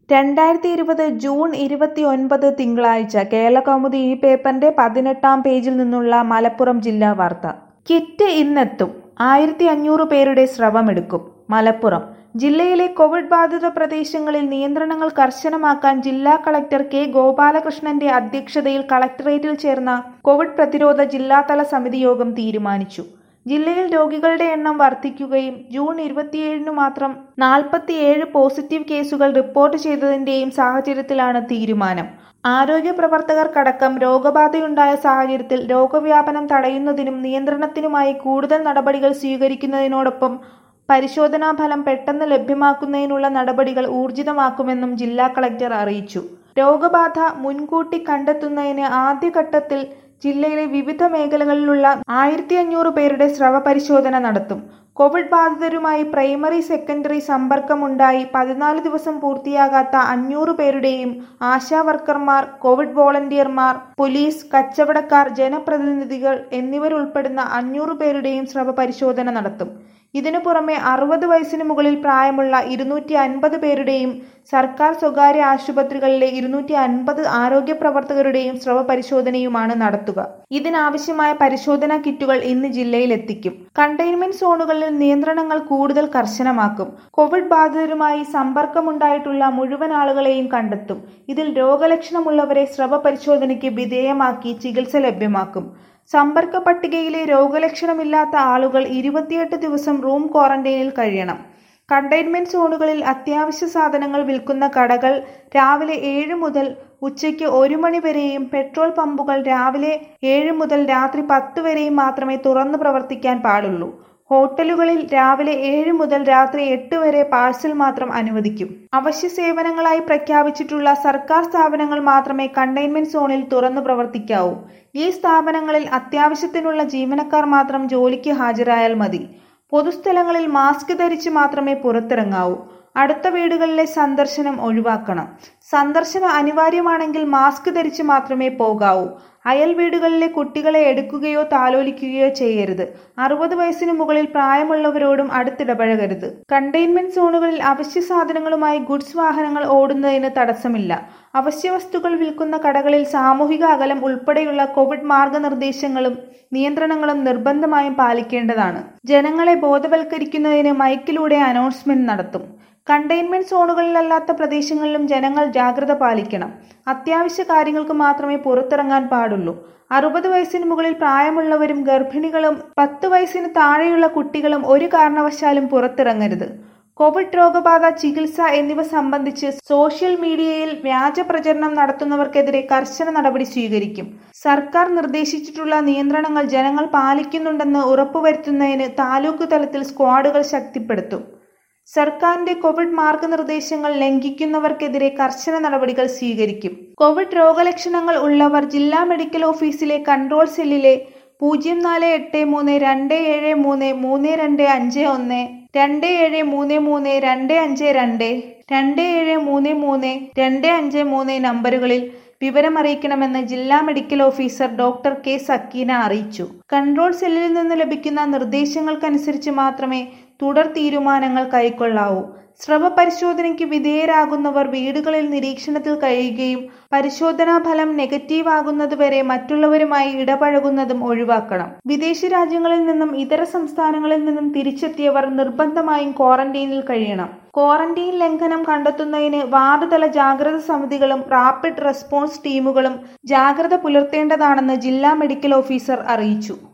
രണ്ടായിരത്തി ഇരുപത് ജൂൺ ഇരുപത്തിയൊൻപത് തിങ്കളാഴ്ച കേരളകൗമുദി ഈ പേപ്പറിന്റെ പതിനെട്ടാം പേജിൽ നിന്നുള്ള മലപ്പുറം ജില്ലാ വാർത്ത കിറ്റ് ഇന്നെത്തും ആയിരത്തി അഞ്ഞൂറ് പേരുടെ സ്രവമെടുക്കും മലപ്പുറം ജില്ലയിലെ കോവിഡ് ബാധിത പ്രദേശങ്ങളിൽ നിയന്ത്രണങ്ങൾ കർശനമാക്കാൻ ജില്ലാ കളക്ടർ കെ ഗോപാലകൃഷ്ണന്റെ അധ്യക്ഷതയിൽ കളക്ടറേറ്റിൽ ചേർന്ന കോവിഡ് പ്രതിരോധ ജില്ലാതല സമിതി യോഗം തീരുമാനിച്ചു ജില്ലയിൽ രോഗികളുടെ എണ്ണം വർദ്ധിക്കുകയും ജൂൺ ഇരുപത്തിയേഴിന് മാത്രം നാൽപ്പത്തിയേഴ് പോസിറ്റീവ് കേസുകൾ റിപ്പോർട്ട് ചെയ്തതിന്റെയും സാഹചര്യത്തിലാണ് തീരുമാനം ആരോഗ്യ പ്രവർത്തകർക്കടക്കം രോഗബാധയുണ്ടായ സാഹചര്യത്തിൽ രോഗവ്യാപനം തടയുന്നതിനും നിയന്ത്രണത്തിനുമായി കൂടുതൽ നടപടികൾ സ്വീകരിക്കുന്നതിനോടൊപ്പം പരിശോധനാ ഫലം പെട്ടെന്ന് ലഭ്യമാക്കുന്നതിനുള്ള നടപടികൾ ഊർജിതമാക്കുമെന്നും ജില്ലാ കളക്ടർ അറിയിച്ചു രോഗബാധ മുൻകൂട്ടി കണ്ടെത്തുന്നതിന് ആദ്യഘട്ടത്തിൽ ജില്ലയിലെ വിവിധ മേഖലകളിലുള്ള ആയിരത്തി അഞ്ഞൂറ് പേരുടെ സ്രവ പരിശോധന നടത്തും കോവിഡ് ബാധിതരുമായി പ്രൈമറി സെക്കൻഡറി സമ്പർക്കമുണ്ടായി പതിനാല് ദിവസം പൂർത്തിയാകാത്ത അഞ്ഞൂറ് പേരുടെയും ആശാ വർക്കർമാർ കോവിഡ് വോളണ്ടിയർമാർ പോലീസ് കച്ചവടക്കാർ ജനപ്രതിനിധികൾ എന്നിവരുൾപ്പെടുന്ന അഞ്ഞൂറ് പേരുടെയും സ്രവ പരിശോധന നടത്തും ഇതിനു പുറമെ അറുപത് വയസ്സിന് മുകളിൽ പ്രായമുള്ള ഇരുന്നൂറ്റി അൻപത് പേരുടെയും സർക്കാർ സ്വകാര്യ ആശുപത്രികളിലെ ഇരുന്നൂറ്റി അൻപത് ആരോഗ്യ പ്രവർത്തകരുടെയും സ്രവ പരിശോധനയുമാണ് നടത്തുക ഇതിനാവശ്യമായ പരിശോധനാ കിറ്റുകൾ ഇന്ന് ജില്ലയിൽ എത്തിക്കും കണ്ടെയ്ൻമെന്റ് സോണുകളിൽ നിയന്ത്രണങ്ങൾ കൂടുതൽ കർശനമാക്കും കോവിഡ് ബാധിതരുമായി സമ്പർക്കമുണ്ടായിട്ടുള്ള മുഴുവൻ ആളുകളെയും കണ്ടെത്തും ഇതിൽ രോഗലക്ഷണമുള്ളവരെ സ്രവ പരിശോധനയ്ക്ക് വിധേയമാക്കി ചികിത്സ ലഭ്യമാക്കും സമ്പർക്ക പട്ടികയിലെ രോഗലക്ഷണമില്ലാത്ത ആളുകൾ ഇരുപത്തിയെട്ട് ദിവസം റൂം ക്വാറന്റൈനിൽ കഴിയണം കണ്ടെയ്ൻമെന്റ് സോണുകളിൽ അത്യാവശ്യ സാധനങ്ങൾ വിൽക്കുന്ന കടകൾ രാവിലെ ഏഴ് മുതൽ ഉച്ചയ്ക്ക് ഒരു മണി വരെയും പെട്രോൾ പമ്പുകൾ രാവിലെ ഏഴ് മുതൽ രാത്രി പത്ത് വരെയും മാത്രമേ തുറന്നു പ്രവർത്തിക്കാൻ പാടുള്ളൂ ഹോട്ടലുകളിൽ രാവിലെ ഏഴ് മുതൽ രാത്രി എട്ട് വരെ പാഴ്സൽ മാത്രം അനുവദിക്കും അവശ്യ സേവനങ്ങളായി പ്രഖ്യാപിച്ചിട്ടുള്ള സർക്കാർ സ്ഥാപനങ്ങൾ മാത്രമേ കണ്ടെയ്ൻമെന്റ് സോണിൽ തുറന്നു പ്രവർത്തിക്കാവൂ ഈ സ്ഥാപനങ്ങളിൽ അത്യാവശ്യത്തിനുള്ള ജീവനക്കാർ മാത്രം ജോലിക്ക് ഹാജരായാൽ മതി പൊതുസ്ഥലങ്ങളിൽ മാസ്ക് ധരിച്ച് മാത്രമേ പുറത്തിറങ്ങാവൂ അടുത്ത വീടുകളിലെ സന്ദർശനം ഒഴിവാക്കണം സന്ദർശനം അനിവാര്യമാണെങ്കിൽ മാസ്ക് ധരിച്ച് മാത്രമേ പോകാവൂ അയൽ വീടുകളിലെ കുട്ടികളെ എടുക്കുകയോ താലോലിക്കുകയോ ചെയ്യരുത് അറുപത് വയസ്സിന് മുകളിൽ പ്രായമുള്ളവരോടും അടുത്തിടപഴകരുത് കണ്ടെയ്ൻമെന്റ് സോണുകളിൽ അവശ്യ സാധനങ്ങളുമായി ഗുഡ്സ് വാഹനങ്ങൾ ഓടുന്നതിന് തടസ്സമില്ല അവശ്യ വസ്തുക്കൾ വിൽക്കുന്ന കടകളിൽ സാമൂഹിക അകലം ഉൾപ്പെടെയുള്ള കോവിഡ് മാർഗനിർദ്ദേശങ്ങളും നിയന്ത്രണങ്ങളും നിർബന്ധമായും പാലിക്കേണ്ടതാണ് ജനങ്ങളെ ബോധവൽക്കരിക്കുന്നതിന് മൈക്കിലൂടെ അനൗൺസ്മെന്റ് നടത്തും കണ്ടെയ്ൻമെന്റ് സോണുകളിലല്ലാത്ത പ്രദേശങ്ങളിലും ജനങ്ങൾ ജാഗ്രത പാലിക്കണം അത്യാവശ്യ കാര്യങ്ങൾക്ക് മാത്രമേ പുറത്തിറങ്ങാൻ പാടുള്ളൂ അറുപത് വയസ്സിന് മുകളിൽ പ്രായമുള്ളവരും ഗർഭിണികളും പത്ത് വയസ്സിന് താഴെയുള്ള കുട്ടികളും ഒരു കാരണവശാലും പുറത്തിറങ്ങരുത് കോവിഡ് രോഗബാധ ചികിത്സ എന്നിവ സംബന്ധിച്ച് സോഷ്യൽ മീഡിയയിൽ വ്യാജ പ്രചരണം നടത്തുന്നവർക്കെതിരെ കർശന നടപടി സ്വീകരിക്കും സർക്കാർ നിർദ്ദേശിച്ചിട്ടുള്ള നിയന്ത്രണങ്ങൾ ജനങ്ങൾ പാലിക്കുന്നുണ്ടെന്ന് ഉറപ്പുവരുത്തുന്നതിന് താലൂക്ക് തലത്തിൽ സ്ക്വാഡുകൾ ശക്തിപ്പെടുത്തും സർക്കാരിന്റെ കോവിഡ് മാർഗനിർദ്ദേശങ്ങൾ ലംഘിക്കുന്നവർക്കെതിരെ കർശന നടപടികൾ സ്വീകരിക്കും കോവിഡ് രോഗലക്ഷണങ്ങൾ ഉള്ളവർ ജില്ലാ മെഡിക്കൽ ഓഫീസിലെ കൺട്രോൾ സെല്ലിലെ പൂജ്യം നാല് എട്ട് മൂന്ന് രണ്ട് ഏഴ് മൂന്ന് മൂന്ന് രണ്ട് അഞ്ച് ഒന്ന് രണ്ട് ഏഴ് മൂന്ന് മൂന്ന് രണ്ട് അഞ്ച് രണ്ട് രണ്ട് ഏഴ് മൂന്ന് മൂന്ന് രണ്ട് അഞ്ച് മൂന്ന് നമ്പറുകളിൽ വിവരമറിയിക്കണമെന്ന് ജില്ലാ medical officer doctor K Sakeena അറിയിച്ചു കൺട്രോൾ സെല്ലിൽ നിന്ന് ലഭിക്കുന്ന നിർദ്ദേശങ്ങൾക്കനുസരിച്ച് മാത്രമേ തുടർ തീരുമാനങ്ങൾ കൈക്കൊള്ളാവൂ സ്രവ പരിശോധനയ്ക്ക് വിധേയരാകുന്നവർ വീടുകളിൽ നിരീക്ഷണത്തിൽ കഴിയുകയും പരിശോധനാ ഫലം നെഗറ്റീവ് ആകുന്നതുവരെ മറ്റുള്ളവരുമായി ഇടപഴകുന്നതും ഒഴിവാക്കണം വിദേശ രാജ്യങ്ങളിൽ നിന്നും ഇതര സംസ്ഥാനങ്ങളിൽ നിന്നും തിരിച്ചെത്തിയവർ നിർബന്ധമായും ക്വാറന്റൈനിൽ കഴിയണം ക്വാറന്റൈൻ ലംഘനം കണ്ടെത്തുന്നതിന് വാർഡ് തല ജാഗ്രത സമിതികളും റാപ്പിഡ് റെസ്പോൺസ് ടീമുകളും ജാഗ്രത പുലർത്തേണ്ടതാണെന്ന് ജില്ലാ മെഡിക്കൽ ഓഫീസർ അറിയിച്ചു